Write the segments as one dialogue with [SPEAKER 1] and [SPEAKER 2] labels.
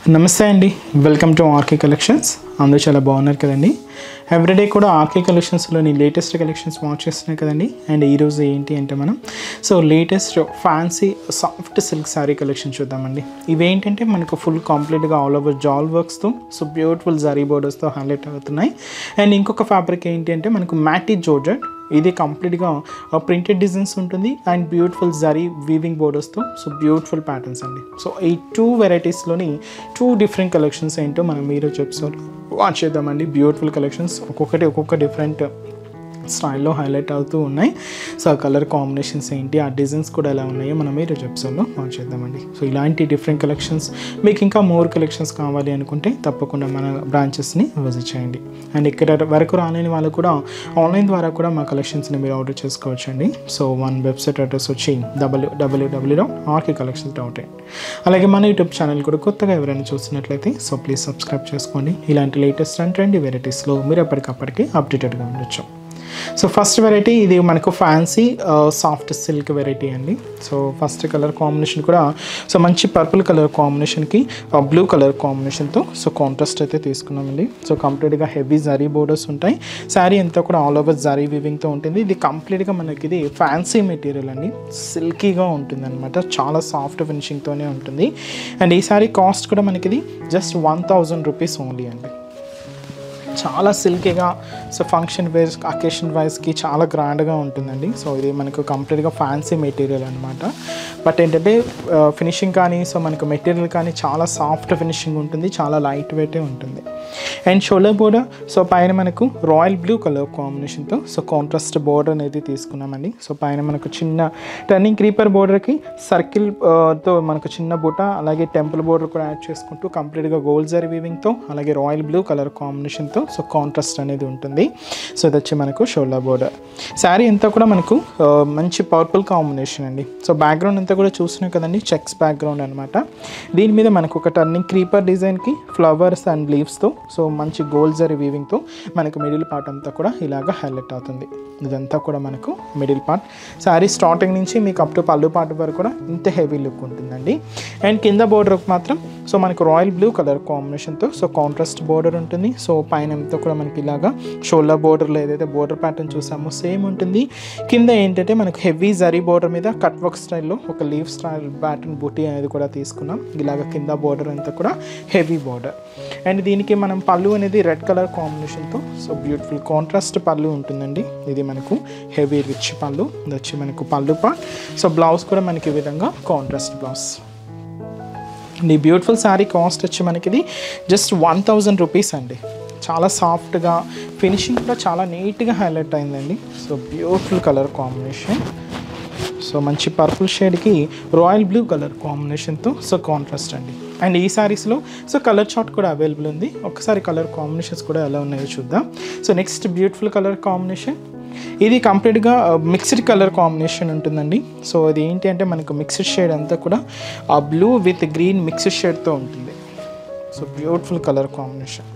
[SPEAKER 1] నమస్తే అండి welcome to RK collections అందరూ చాలా బాగున్నారు కదండి ఎవ్రీడే కూడా ఆర్కే కలెక్షన్స్లోని లేటెస్ట్ కలెక్షన్స్ వాచ్ చేస్తున్నాయి కదండి అండ్ ఈరోజు ఏంటి అంటే మనం so latest fancy soft silk sari collection చూద్దామండి ఇవేంటంటే మనకు ఫుల్ కంప్లీట్గా ఆల్ ఓవర్ జాల్ వర్క్స్తో సో బ్యూటిఫుల్ జరీ బోర్డర్స్తో హైలైట్ అవుతున్నాయి అండ్ ఇంకొక ఫ్యాబ్రిక్ ఏంటి అంటే మనకు మ్యాటీ జోర్జెట్ ఇది కంప్లీట్గా ప్రింటెడ్ డిజైన్స్ ఉంటుంది అండ్ బ్యూటిఫుల్ జరీ వీవింగ్ బోర్డర్స్తో సో బ్యూటిఫుల్ ప్యాటర్న్స్ అండి సో ఈ టూ వెరైటీస్లోని టూ డిఫరెంట్ కలెక్షన్స్ ఏంటో మనం మీరు చెప్తారు వాచ్ చేద్దామండి బ్యూటిఫుల్ కలెక్షన్స్ ఒక్కొక్కటి ఒక్కొక్క డిఫరెంట్ స్టైల్లో హైలైట్ అవుతూ ఉన్నాయి సో ఆ కలర్ కాంబినేషన్స్ ఏంటి ఆ డిజైన్స్ కూడా ఎలా ఉన్నాయో మనం మీరు ఎపిసోడ్లో వాచ్ చేద్దామండి సో ఇలాంటి డిఫరెంట్ కలెక్షన్స్ మీకు ఇంకా మోర్ కలెక్షన్స్ కావాలి అనుకుంటే తప్పకుండా మన బ్రాంచెస్ని విజిట్ చేయండి అండ్ ఇక్కడ వరకు రాలేని వాళ్ళు కూడా ఆన్లైన్ ద్వారా కూడా మా కలెక్షన్స్ని మీరు ఆర్డర్ చేసుకోవచ్చండి సో వన్ వెబ్సైట్ అడ్రస్ వచ్చి W W W W dot R K collections dot in అలాగే మన యూట్యూబ్ ఛానల్ కూడా కొత్తగా ఎవరైనా చూసినట్లయితే సో ప్లీజ్ సబ్స్క్రైబ్ చేసుకోండి ఇలాంటి లేటెస్ట్ అండ్ ట్రెండీ వెరైటీస్లో మీరు ఎప్పటికప్పటికి అప్డేటెడ్గా ఉండొచ్చు సో ఫస్ట్ వెరైటీ ఇది మనకు ఫ్యాన్సీ సాఫ్ట్ సిల్క్ వెరైటీ అండి సో ఫస్ట్ కలర్ కాంబినేషన్ కూడా సో మంచి పర్పుల్ కలర్ కాంబినేషన్కి బ్లూ కలర్ కాంబినేషన్తో సో కాంట్రాస్ట్ అయితే తీసుకున్నామండి సో కంప్లీట్గా హెవీ జరీ బోర్డర్స్ ఉంటాయి శారీ అంతా కూడా ఆల్ ఓవర్ జరీ వివింగ్తో ఉంటుంది ఇది కంప్లీట్గా మనకి ఇది ఫ్యాన్సీ మెటీరియల్ అండి సిల్కీగా ఉంటుంది అనమాట చాలా సాఫ్ట్ ఫినిషింగ్తోనే ఉంటుంది అండ్ ఈ శారీ కాస్ట్ కూడా మనకి ఇది just one thousand rupees only అండి చాలా సిల్కీగా సో ఫంక్షన్ వైజ్ అకేషన్ వైజ్కి చాలా గ్రాండ్గా ఉంటుందండి సో ఇది మనకు కంప్లీట్గా ఫ్యాన్సీ మెటీరియల్ అనమాట బట్ ఏంటంటే ఫినిషింగ్ కానీ సో మనకు మెటీరియల్ కానీ చాలా సాఫ్ట్ ఫినిషింగ్ ఉంటుంది చాలా లైట్ వెయిటే ఉంటుంది అండ్ షోల్డర్ బోర్డర్ సో పైన మనకు రాయల్ బ్లూ కలర్ కాంబినేషన్తో సో కాంట్రాస్ట్ బోర్డర్ అనేది తీసుకున్నామండి సో పైన మనకు చిన్న టర్నింగ్ క్రీపర్ బోర్డర్కి సర్కిల్ తో మనకు చిన్న బుట్ట అలాగే టెంపుల్ బోర్డర్ కూడా యాడ్ చేసుకుంటూ కంప్లీట్గా గోల్డ్ జరీ వీవింగ్తో అలాగే రాయల్ బ్లూ కలర్ కాంబినేషన్తో సో కాంట్రాస్ట్ అనేది ఉంటుంది సో ఇది వచ్చి మనకు షోల్డర్ బోర్డర్ శారీ అంతా కూడా మనకు ఆ, మంచి పర్పుల్ కాంబినేషన్ అండి సో బ్యాక్గ్రౌండ్ అంతా కూడా చూసినాం కదండి చెక్స్ బ్యాక్గ్రౌండ్ అనమాట దీని మీద మనకు ఒక టర్నింగ్ క్రీపర్ డిజైన్కి ఫ్లవర్స్ అండ్ లీవ్స్తో సో మంచి గోల్డ్ జరీ వీవింగ్తో మనకు మిడిల్ పార్ట్ అంతా కూడా ఇలాగ హైలైట్ అవుతుంది ఇదంతా కూడా మనకు మిడిల్ పార్ట్ శారీ స్టార్టింగ్ నుంచి మీకు అప్ టు పళ్ళు పార్ట్ వరకు కూడా ఇంత హెవీ లుక్ ఉంటుందండి అండ్ కింద బోర్డర్ మాత్రం సో మనకు రాయల్ బ్లూ కలర్ కాంబినేషన్తో సో కాంట్రాస్ట్ బోర్డర్ ఉంటుంది సో పైన అంతా కూడా మనకి ఇలాగా షోల్డర్ బోర్డర్లో ఏదైతే బోర్డర్ ప్యాటర్న్ చూసామో సేమ్ ఉంటుంది కింద ఏంటంటే మనకు హెవీ జరీ బోర్డర్ మీద కట్ వర్క్ స్టైల్లో ఒక లీవ్ స్టైల్ ప్యాటర్న్ బుటీ అనేది కూడా తీసుకున్నాం ఇలాగ కింద బోర్డర్ అంతా కూడా హెవీ బోర్డర్ అండ్ దీనికి మనం పళ్ళు అనేది రెడ్ కలర్ కాంబినేషన్తో సో బ్యూటిఫుల్ కాంట్రాస్ట్ పళ్ళు ఉంటుందండి ఇది మనకు హెవీ రిచ్ పళ్ళు ఇది వచ్చి మనకు పళ్ళు పార్ట్ సో బ్లౌజ్ కూడా మనకి ఈ విధంగా కాంట్రాస్ట్ బ్లౌజ్ ఈ బ్యూటిఫుల్ శారీ కాస్ట్ వచ్చి మనకి ఇది జస్ట్ వన్ థౌజండ్ రూపీస్ అండి చాలా సాఫ్ట్గా ఫినిషింగ్ కూడా చాలా నీట్గా హైలైట్ అయిందండి so beautiful colour combination so మంచి పర్పుల్ షేడ్కి రాయల్ బ్లూ కలర్ కాంబినేషన్తో సో కాంట్రాస్ట్ అండి అండ్ ఈ శారీస్లో సో కలర్ చార్ట్ కూడా అవైలబుల్ ఉంది ఒకసారి కలర్ కాంబినేషన్స్ కూడా ఎలా ఉన్నాయో చూద్దాం so next beautiful colour combination ఇది కంప్లీట్గా మిక్స్డ్ కలర్ కాంబినేషన్ ఉంటుందండి సో అది ఏంటి అంటే మనకు మిక్స్డ్ షేడ్ అంతా కూడా ఆ బ్లూ విత్ గ్రీన్ మిక్స్డ్ షేడ్తో ఉంటుంది so beautiful colour combination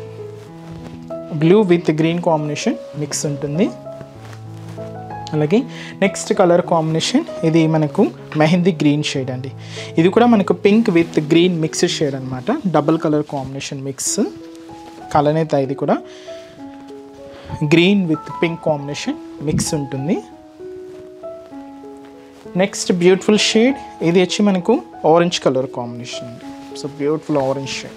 [SPEAKER 1] blue with green combination mix ఉంటుంది అలాగే నెక్స్ట్ కలర్ కాంబినేషన్ ఇది మనకు మెహందీ గ్రీన్ షేడ్ అండి ఇది కూడా మనకు pink with green mixed shade అనమాట డబుల్ కలర్ కాంబినేషన్ మిక్స్ కలనేత ఇది కూడా green with pink combination mix ఉంటుంది నెక్స్ట్ బ్యూటిఫుల్ షేడ్ ఇది వచ్చి మనకు ఆరెంజ్ కలర్ కాంబినేషన్ అండి సో బ్యూటిఫుల్ ఆరెంజ్ షేడ్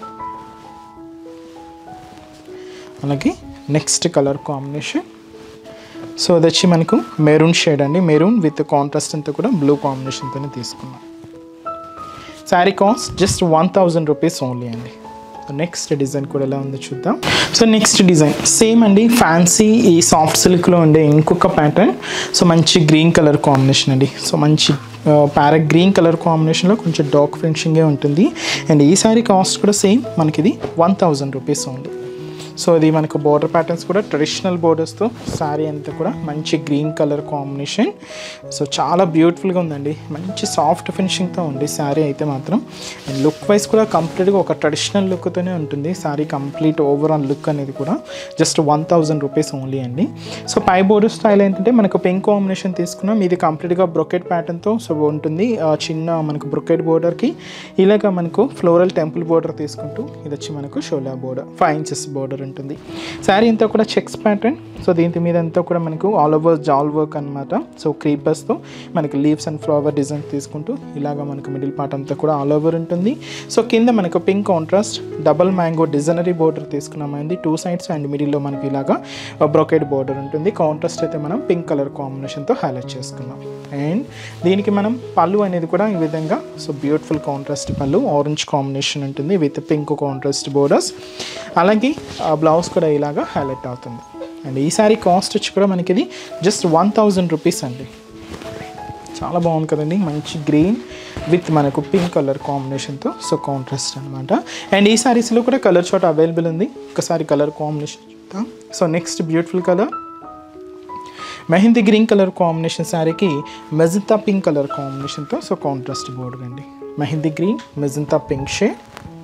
[SPEAKER 1] అలాగే నెక్స్ట్ కలర్ కాంబినేషన్ సో అది వచ్చి మనకు మెరూన్ షేడ్ అండి మెరూన్ విత్ కాంట్రాస్ట్ అంతా కూడా బ్లూ కాంబినేషన్తోనే తీసుకున్నాం sari cost just one thousand rupees only అండి నెక్స్ట్ డిజైన్ కూడా ఎలా ఉందో చూద్దాం సో నెక్స్ట్ డిజైన్ సేమ్ అండి ఫ్యాన్సీ ఈ సాఫ్ట్ సిల్క్లో ఉండే ఇంకొక ప్యాటర్న్ సో మంచి గ్రీన్ కలర్ కాంబినేషన్ అండి సో మంచి ప్యారెట్ గ్రీన్ కలర్ కాంబినేషన్లో కొంచెం డార్క్ ఫినిషింగే ఉంటుంది అండ్ ఈ సారీ కాస్ట్ కూడా సేమ్ మనకి ఇది one thousand rupees only so ఇది మనకు బోర్డర్ ప్యాటర్న్స్ కూడా ట్రెడిషనల్ బోర్డర్స్తో శారీ అంతా కూడా మంచి గ్రీన్ కలర్ కాంబినేషన్ సో చాలా బ్యూటిఫుల్గా ఉందండి మంచి సాఫ్ట్ ఫినిషింగ్తో ఉంది శారీ అయితే మాత్రం అండ్ లుక్ వైజ్ కూడా కంప్లీట్గా ఒక ట్రెడిషనల్ లుక్తోనే ఉంటుంది శారీ కంప్లీట్ ఓవరాల్ లుక్ అనేది కూడా just one thousand rupees only అండి సో పై బోర్డర్ స్టైల్ ఏంటంటే మనకు పింక్ కాంబినేషన్ తీసుకున్నాం ఇది కంప్లీట్గా బ్రొకెట్ ప్యాటర్న్తో సో ఉంటుంది ఆ చిన్న మనకు బ్రొకెట్ బోర్డర్కి ఇలాగ మనకు ఫ్లోరల్ టెంపుల్ బోర్డర్ తీసుకుంటూ ఇది వచ్చి మనకు షోలా బోర్డర్ ఫైవ్ ఇంచెస్ బోర్డర్ ఉంటుంది శారీ అంతా కూడా చెక్స్ ప్యాటర్న్ సో దీని మీద అంతా కూడా మనకు ఆల్ ఓవర్ జాల్ వర్క్ అనమాట సో క్రీపర్స్తో మనకి లీవ్స్ అండ్ ఫ్లవర్ డిజైన్ తీసుకుంటూ ఇలాగ మనకు మిడిల్ పార్ట్ అంతా కూడా ఆల్ ఓవర్ ఉంటుంది సో కింద మనకు pink contrast double mango designer border తీసుకున్నామండి టూ సైడ్స్ అండ్ మిడిల్లో మనకి ఇలాగా బ్రొకెట్ బోర్డర్ ఉంటుంది కాంట్రాస్ట్ అయితే మనం పింక్ కలర్ కాంబినేషన్తో హైలైట్ చేసుకున్నాం అండ్ దీనికి మనం పళ్ళు అనేది కూడా ఈ విధంగా so beautiful contrast pallu orange combination ఉంటుంది విత్ పింక్ కాంట్రాస్ట్ బోర్డర్స్ అలాగే బ్లౌజ్ కూడా ఇలాగా హైలైట్ అవుతుంది అండ్ ఈ సారీ కాస్ట్ వచ్చి కూడా మనకి ఇది జస్ట్ వన్ థౌజండ్ రూపీస్ అండి చాలా బాగుంది కదండి మంచి గ్రీన్ విత్ మనకు పింక్ కలర్ కాంబినేషన్తో సో కాంట్రాస్ట్ అనమాట అండ్ ఈ సారీస్లో కూడా కలర్ షాట్ అవైలబుల్ ఉంది ఒకసారి కలర్ కాంబినేషన్ చూద్దాం so next beautiful colour mehndi green colour combination శారీకి మెజంతా పింక్ కలర్ కాంబినేషన్తో సో కాంట్రాస్ట్ బోర్డర్ అండి mehndi green magenta pink shade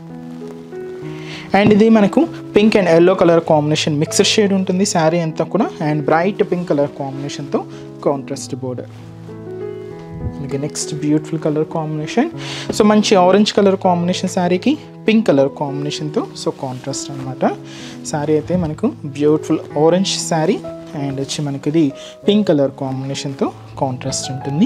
[SPEAKER 1] and ఇది మనకు pink and yellow colour combination mixed shade ఉంటుంది శారీ అంతా కూడా అండ్ బ్రైట్ పింక్ కలర్ కాంబినేషన్తో కాంట్రాస్ట్ బోర్డర్ అలాగే next beautiful colour combination so మంచి ఆరెంజ్ కలర్ కాంబినేషన్ శారీకి పింక్ కలర్ కాంబినేషన్తో సో కాంట్రాస్ట్ అనమాట శారీ అయితే మనకు బ్యూటిఫుల్ ఆరెంజ్ శారీ అండ్ వచ్చి మనకి ఇది పింక్ కలర్ కాంబినేషన్తో కాంట్రాస్ట్ ఉంటుంది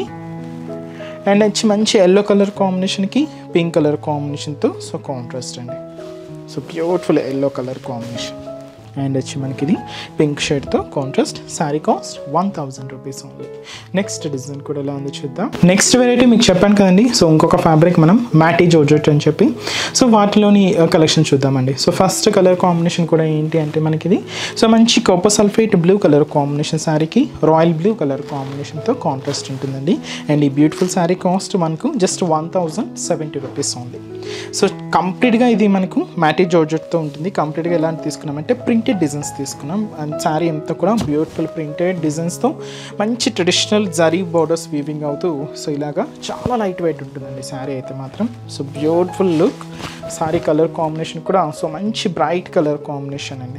[SPEAKER 1] అండ్ వచ్చి మంచి ఎల్లో కలర్ కాంబినేషన్కి పింక్ కలర్ కాంబినేషన్తో సో కాంట్రాస్ట్ అండి so beautiful yellow colour combination and వచ్చి మనకి ఇది పింక్ షేడ్తో contrast sari cost one thousand rupees only next design కూడా ఎలా ఉందో చూద్దాం నెక్స్ట్ వెరైటీ మీకు చెప్పాను కదండి సో ఇంకొక ఫ్యాబ్రిక్ మనం మ్యాటీ జోర్జెట్ అని చెప్పి సో వాటిలోని కలెక్షన్ చూద్దామండి సో ఫస్ట్ కలర్ కాంబినేషన్ కూడా ఏంటి అంటే మనకి ఇది సో మంచి copper sulphate blue colour combination శారీకి రాయల్ బ్లూ కలర్ కాంబినేషన్తో కాంట్రాస్ట్ ఉంటుందండి అండ్ ఈ బ్యూటిఫుల్ శారీ కాస్ట్ మనకు just one thousand seventy rupees only so కంప్లీట్గా ఇది మనకు మ్యాటీ జోర్జెట్తో ఉంటుంది కంప్లీట్గా ఎలాంటి తీసుకున్నామంటే ప్రింటెడ్ డిజైన్స్ తీసుకున్నాం అండ్ శారీ అంతా కూడా బ్యూటిఫుల్ ప్రింటెడ్ డిజైన్స్తో మంచి ట్రెడిషనల్ జరీ బోర్డర్స్ వీవింగ్ అవుతూ సో ఇలాగా చాలా లైట్ వెయిట్ ఉంటుందండి శారీ అయితే మాత్రం so beautiful look sari colour combination కూడా సో మంచి బ్రైట్ కలర్ కాంబినేషన్ అండి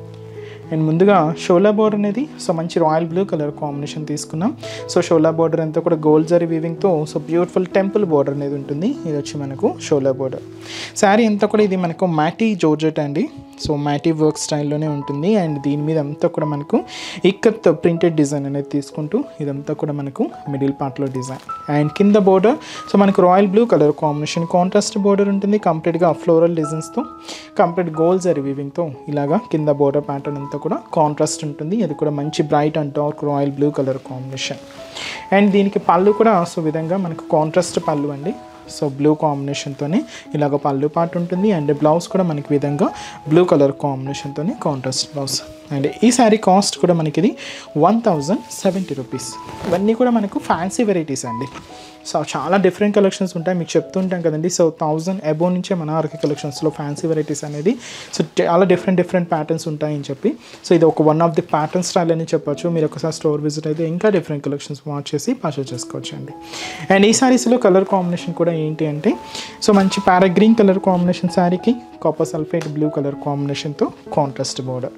[SPEAKER 1] అండ్ ముందుగా షోలా బోర్డర్ అనేది సో మంచి రాయల్ బ్లూ కలర్ కాంబినేషన్ తీసుకున్నాం సో షోలా బోర్డర్ అంతా కూడా గోల్డ్ జరీ వీవింగ్తో సో బ్యూటిఫుల్ టెంపుల్ బోర్డర్ అనేది ఉంటుంది ఇది వచ్చి మనకు షోలా బోర్డర్ శారీ అంతా కూడా ఇది మనకు మ్యాటీ జోర్జెట్ అండి సో మ్యాటీ వర్క్ స్టైల్లోనే ఉంటుంది అండ్ దీని మీద అంతా కూడా మనకు ఇక్కత్ ప్రింటెడ్ డిజైన్ అనేది తీసుకుంటూ ఇదంతా కూడా మనకు మిడిల్ పార్ట్లో డిజైన్ అండ్ కింద బోర్డర్ సో మనకు royal blue colour combination contrast border ఉంటుంది కంప్లీట్గా ఫ్లోరల్ డిజైన్స్తో కంప్లీట్ గోల్డ్ జరీ వీవింగ్తో ఇలాగా కింద బోర్డర్ ప్యాటర్న్ అంతా కూడా కాంట్రాస్ట్ ఉంటుంది అది కూడా మంచి bright and dark royal blue colour combination and దీనికి పళ్ళు కూడా సో విధంగా మనకు కాంట్రాస్ట్ పళ్ళు అండి సో బ్లూ కాంబినేషన్తోనే ఇలాగ పళ్ళు పార్ట్ ఉంటుంది అండ్ బ్లౌజ్ కూడా మనకి విధంగా బ్లూ కలర్ కాంబినేషన్తోనే కాంట్రాస్ట్ బ్లౌజ్ అండ్ ఈ శారీ కాస్ట్ కూడా మనకి ఇది వన్ థౌజండ్ సెవెంటీ రూపీస్ ఇవన్నీ కూడా మనకు ఫ్యాన్సీ వెరైటీస్ అండి సో చాలా డిఫరెంట్ కలెక్షన్స్ ఉంటాయి మీకు చెప్తుంటాం కదండి సో థౌజండ్ అబోవ్ నుంచే మన ఆర్కే కలెక్షన్స్లో ఫ్యాన్సీ వెరైటీస్ అనేది సో చాలా డిఫరెంట్ డిఫరెంట్ ప్యాటర్న్స్ ఉంటాయని చెప్పి సో ఇది ఒక one of the pattern style అని చెప్పొచ్చు మీరు ఒకసారి స్టోర్ విజిట్ అయితే ఇంకా డిఫరెంట్ కలెక్షన్స్ వాచ్ చేసి పర్చేస్ చేసుకోవచ్చు అండి అండ్ ఈ శారీస్లో కలర్ కాంబినేషన్ కూడా ఏంటి అంటే సో మంచి పారా గ్రీన్ కలర్ కాంబినేషన్ శారీకి కాపర్ సల్ఫేట్ బ్లూ కలర్ కాంబినేషన్తో కాంట్రాస్ట్ బోర్డర్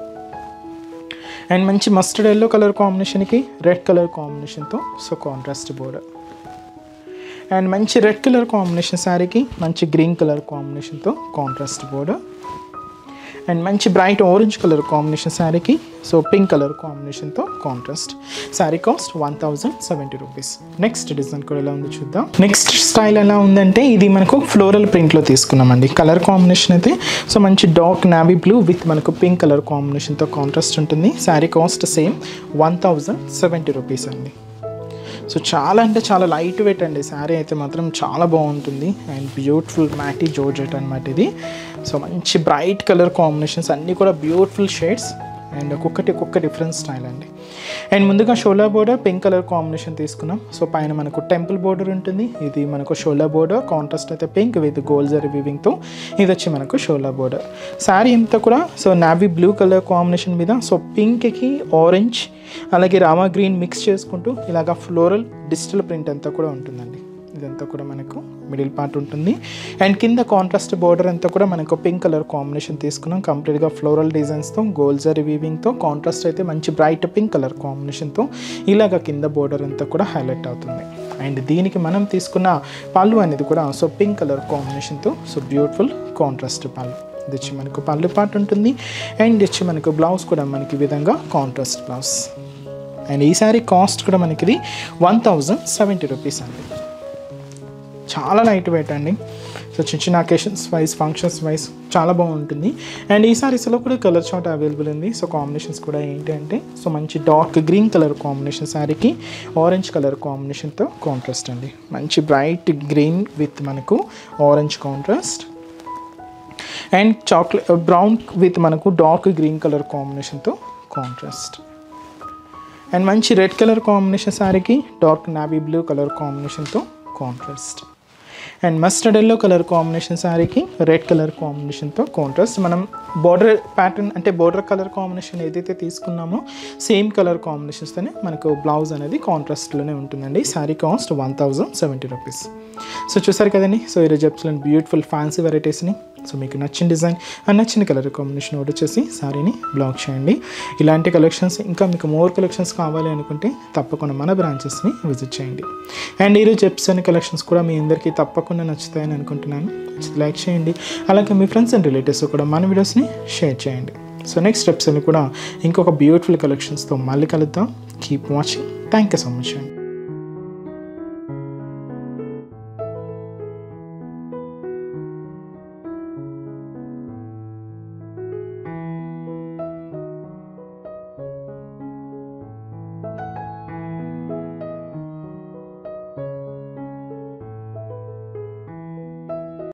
[SPEAKER 1] అండ్ మంచి మస్టర్డ్ ఎల్లో కలర్ కాంబినేషన్కి రెడ్ కలర్ కాంబినేషన్తో సో కాంట్రాస్ట్ బోర్డర్ అండ్ మంచి రెడ్ కలర్ కాంబినేషన్ శారీకి మంచి గ్రీన్ కలర్ కాంబినేషన్తో కాంట్రాస్ట్ బోర్డర్ అండ్ మంచి బ్రైట్ ఆరెంజ్ కలర్ కాంబినేషన్ శారీకి సో పింక్ కలర్ కాంబినేషన్తో contrast sari cost one thousand seventy rupees next design కూడా ఎలా ఉందో చూద్దాం నెక్స్ట్ స్టైల్ ఎలా ఉందంటే ఇది మనకు ఫ్లోరల్ ప్రింట్లో తీసుకున్నామండి కలర్ కాంబినేషన్ అయితే సో మంచి డార్క్ నావీ బ్లూ విత్ మనకు పింక్ కలర్ కాంబినేషన్తో కాంట్రాస్ట్ ఉంటుంది sari cost same one thousand seventy rupees అండి సో చాలా అంటే చాలా లైట్ వెయిట్ అండి శారీ అయితే మాత్రం చాలా బాగుంటుంది అండ్ బ్యూటిఫుల్ మ్యాటీ జోర్జెట్ అనమాట ఇది సో మంచి బ్రైట్ కలర్ కాంబినేషన్స్ అన్నీ కూడా బ్యూటిఫుల్ షేడ్స్ అండ్ ఒక్కొక్కటి ఒక్కొక్క డిఫరెంట్ స్టైల్ అండి అండ్ ముందుగా షోలా బోర్డర్ పింక్ కలర్ కాంబినేషన్ తీసుకున్నాం సో పైన మనకు టెంపుల్ బోర్డర్ ఉంటుంది ఇది మనకు షోలా బోర్డర్ కాంట్రాస్ట్ అయితే పింక్ విత్ గోల్డ్ జరీ వీవింగ్తో ఇది వచ్చి మనకు షోలా బోర్డర్ శారీ అంతా కూడా so navy blue colour combination మీద సో పింక్కి ఆరెంజ్ అలాగే రామా గ్రీన్ మిక్స్ చేసుకుంటూ ఇలాగ ఫ్లోరల్ డిజిటల్ ప్రింట్ అంతా కూడా ఉంటుందండి ఇదంతా కూడా మనకు మిడిల్ పార్ట్ ఉంటుంది అండ్ కింద కాంట్రాస్ట్ బోర్డర్ అంతా కూడా మనకు పింక్ కలర్ కాంబినేషన్ తీసుకున్నాం కంప్లీట్గా ఫ్లోరల్ డిజైన్స్తో గోల్డ్ జరీ వీవింగ్తో కాంట్రాస్ట్ అయితే మంచి బ్రైట్ పింక్ కలర్ కాంబినేషన్తో ఇలాగ కింద బోర్డర్ అంతా కూడా హైలైట్ అవుతుంది అండ్ దీనికి మనం తీసుకున్న పళ్ళు అనేది కూడా సో పింక్ కలర్ కాంబినేషన్తో సో బ్యూటిఫుల్ కాంట్రాస్ట్ పళ్ళు ఇది వచ్చి మనకు పళ్ళు పార్ట్ ఉంటుంది అండ్ వచ్చి మనకు బ్లౌజ్ కూడా మనకి ఈ విధంగా కాంట్రాస్ట్ బ్లౌజ్ అండ్ ఈ సారీ కాస్ట్ కూడా మనకి ఇది వన్ థౌజండ్ సెవెంటీ రూపీస్ అండి చాలా లైట్ వెయిట్ అండి సో చిన్న చిన్న అకేషన్స్ వైజ్ ఫంక్షన్స్ వైజ్ చాలా బాగుంటుంది అండ్ ఈ సారీస్లో కూడా కలర్ చార్ట్ అవైలబుల్ ఉంది సో కాంబినేషన్స్ కూడా ఏంటి అంటే సో మంచి డార్క్ గ్రీన్ కలర్ కాంబినేషన్ శారీకి ఆరెంజ్ కలర్ కాంబినేషన్తో కాంట్రాస్ట్ అండి మంచి బ్రైట్ గ్రీన్ విత్ మనకు orange contrast and chocolate brown with మనకు డార్క్ గ్రీన్ కలర్ కాంబినేషన్తో కాంట్రాస్ట్ అండ్ మంచి రెడ్ కలర్ కాంబినేషన్ శారీకి డార్క్ నావీ బ్లూ కలర్ కాంబినేషన్తో contrast and mustard yellow colour combination శారీకి రెడ్ కలర్ కాంబినేషన్తో కాంట్రాస్ట్ మనం బార్డర్ ప్యాటర్న్ అంటే బార్డర్ కలర్ కాంబినేషన్ ఏదైతే తీసుకున్నామో సేమ్ కలర్ కాంబినేషన్స్తోనే మనకు బ్లౌజ్ అనేది కాంట్రాస్ట్లోనే ఉంటుందండి sari cost one thousand seventy rupees so చూసారు కదండి సో ఈరోజు చెప్తున్నాను బ్యూటిఫుల్ ఫ్యాన్సీ వెరైటీస్ని సో మీకు నచ్చిన డిజైన్ అండ్ నచ్చిన కలర్ కాంబినేషన్ ఆర్డర్ చేసి శారీని బ్లాక్ చేయండి ఇలాంటి కలెక్షన్స్ ఇంకా మీకు మోర్ కలెక్షన్స్ కావాలి అనుకుంటే తప్పకుండా మన బ్రాంచెస్ని విజిట్ చేయండి అండ్ ఈరోజు చెప్స్ కలెక్షన్స్ కూడా మీ అందరికీ తప్పకుండా నచ్చుతాయని అనుకుంటున్నాను లైక్ చేయండి అలాగే మీ ఫ్రెండ్స్ అండ్ రిలేటివ్స్ కూడా మన వీడియోస్ని షేర్ చేయండి సో నెక్స్ట్ స్టెప్స్ అని కూడా ఇంకొక బ్యూటిఫుల్ కలెక్షన్స్తో మళ్ళీ కలుద్దాం keep watching thank you so much అండి